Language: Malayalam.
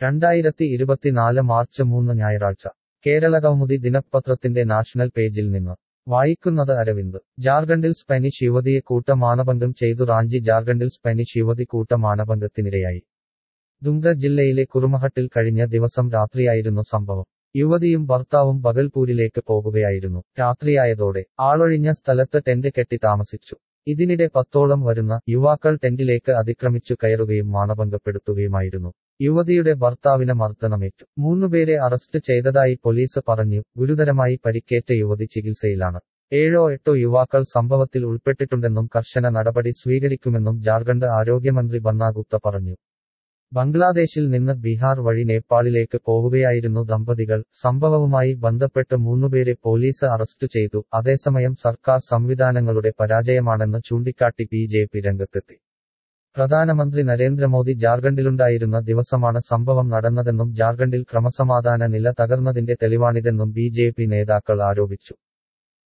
രണ്ടായിരത്തി ഇരുപത്തിനാല് മാർച്ച് മൂന്ന് ഞായറാഴ്ച കേരള കൗമുദി ദിനപത്രത്തിന്റെ നാഷണൽ പേജിൽ നിന്ന് വായിക്കുന്നത് അരവിന്ദ് ജാർഖണ്ഡിൽ സ്പാനിഷ് യുവതിയെ കൂട്ടമാനഭംഗം ചെയ്തു റാഞ്ചി ജാർഖണ്ഡിൽ സ്പാനിഷ് യുവതി കൂട്ടമാനഭംഗത്തിനിരയായി ദുംക ജില്ലയിലെ കുറുമഹട്ടിൽ കഴിഞ്ഞ ദിവസം രാത്രിയായിരുന്നു സംഭവം യുവതിയും ഭർത്താവും ബഗൽപൂരിലേക്ക് പോകുകയായിരുന്നു രാത്രിയായതോടെ ആളൊഴിഞ്ഞ സ്ഥലത്ത് ടെന്റ് കെട്ടി താമസിച്ചു ഇതിനിടെ പത്തോളം വരുന്ന യുവാക്കൾ ടെന്റിലേക്ക് അതിക്രമിച്ചു കയറുകയും മാനഭംഗപ്പെടുത്തുകയുമായിരുന്നു യുവതിയുടെ ഭർത്താവിന് മർദ്ദനമേറ്റു മൂന്നുപേരെ അറസ്റ്റ് ചെയ്തതായി പോലീസ് പറഞ്ഞു ഗുരുതരമായി പരിക്കേറ്റ യുവതി ചികിത്സയിലാണ് ഏഴോ എട്ടോ യുവാക്കൾ സംഭവത്തിൽ ഉൾപ്പെട്ടിട്ടുണ്ടെന്നും കർശന നടപടി സ്വീകരിക്കുമെന്നും ജാർഖണ്ഡ് ആരോഗ്യമന്ത്രി ബന്ന ഗുപ്ത പറഞ്ഞു ബംഗ്ലാദേശിൽ നിന്ന് ബീഹാർ വഴി നേപ്പാളിലേക്ക് പോവുകയായിരുന്നു ദമ്പതികൾ സംഭവവുമായി ബന്ധപ്പെട്ട് മൂന്നുപേരെ പോലീസ് അറസ്റ്റ് ചെയ്തു അതേസമയം സർക്കാർ സംവിധാനങ്ങളുടെ പരാജയമാണെന്ന് ചൂണ്ടിക്കാട്ടി ബി ജെ പി രംഗത്തെത്തി പ്രധാനമന്ത്രി നരേന്ദ്രമോദി ജാർഖണ്ഡിലുണ്ടായിരുന്ന ദിവസമാണ് സംഭവം നടന്നതെന്നും ജാർഖണ്ഡിൽ ക്രമസമാധാന നില തകർന്നതിന്റെ തെളിവാണിതെന്നും ബി നേതാക്കൾ ആരോപിച്ചു